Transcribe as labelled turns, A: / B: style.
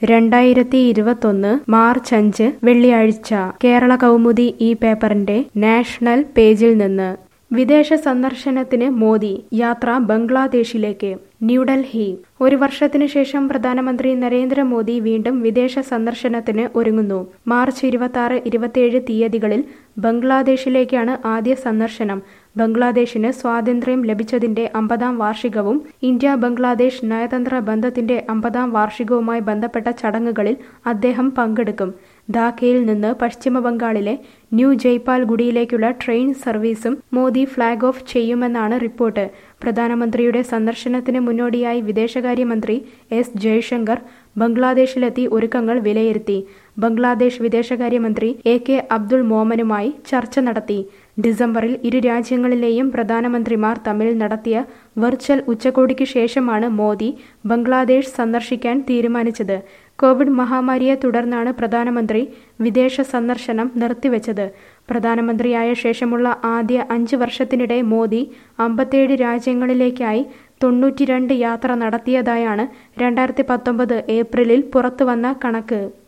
A: രണ്ടായിരത്തി ഇരുപത്തൊന്ന് മാർച്ച് അഞ്ച് വെള്ളിയാഴ്ച കേരള കൗമുദി ഈ പേപ്പറിന്റെ നാഷണൽ പേജിൽ നിന്ന് വിദേശ സന്ദർശനത്തിന് മോദി യാത്ര ബംഗ്ലാദേശിലേക്ക് ന്യൂഡൽഹി ഒരു വർഷത്തിനു ശേഷം പ്രധാനമന്ത്രി നരേന്ദ്രമോദി വീണ്ടും വിദേശ സന്ദർശനത്തിന് ഒരുങ്ങുന്നു മാർച്ച് ഇരുപത്തി ആറ് ഇരുപത്തിയേഴ് തീയതികളിൽ ബംഗ്ലാദേശിലേക്കാണ് ആദ്യ സന്ദർശനം ബംഗ്ലാദേശിന് സ്വാതന്ത്ര്യം ലഭിച്ചതിന്റെ അമ്പതാം വാർഷികവും ഇന്ത്യ ബംഗ്ലാദേശ് നയതന്ത്ര ബന്ധത്തിന്റെ അമ്പതാം വാർഷികവുമായി ബന്ധപ്പെട്ട ചടങ്ങുകളിൽ അദ്ദേഹം പങ്കെടുക്കും ധാക്കയിൽ നിന്ന് പശ്ചിമ ബംഗാളിലെ ന്യൂ ജയ്പാൽഗുഡിയിലേക്കുള്ള ട്രെയിൻ സർവീസും മോദി ഫ്ളാഗ് ഓഫ് ചെയ്യുമെന്നാണ് റിപ്പോർട്ട് പ്രധാനമന്ത്രിയുടെ സന്ദർശനത്തിന് മുന്നോടിയായി വിദേശകാര്യമന്ത്രി എസ് ജയശങ്കർ ബംഗ്ലാദേശിലെത്തി ഒരുക്കങ്ങൾ വിലയിരുത്തി ബംഗ്ലാദേശ് വിദേശകാര്യമന്ത്രി എ കെ അബ്ദുൾ മോമനുമായി ചർച്ച നടത്തി ഡിസംബറിൽ ഇരു രാജ്യങ്ങളിലെയും പ്രധാനമന്ത്രിമാർ തമ്മിൽ നടത്തിയ വെർച്വൽ ഉച്ചകോടിക്ക് ശേഷമാണ് മോദി ബംഗ്ലാദേശ് സന്ദർശിക്കാൻ തീരുമാനിച്ചത് കോവിഡ് മഹാമാരിയെ തുടർന്നാണ് പ്രധാനമന്ത്രി വിദേശ സന്ദർശനം നിർത്തിവെച്ചത് പ്രധാനമന്ത്രിയായ ശേഷമുള്ള ആദ്യ അഞ്ച് വർഷത്തിനിടെ മോദി അമ്പത്തേഴ് രാജ്യങ്ങളിലേക്കായി തൊണ്ണൂറ്റിരണ്ട് യാത്ര നടത്തിയതായാണ് രണ്ടായിരത്തി പത്തൊമ്പത് ഏപ്രിലിൽ പുറത്തുവന്ന കണക്ക്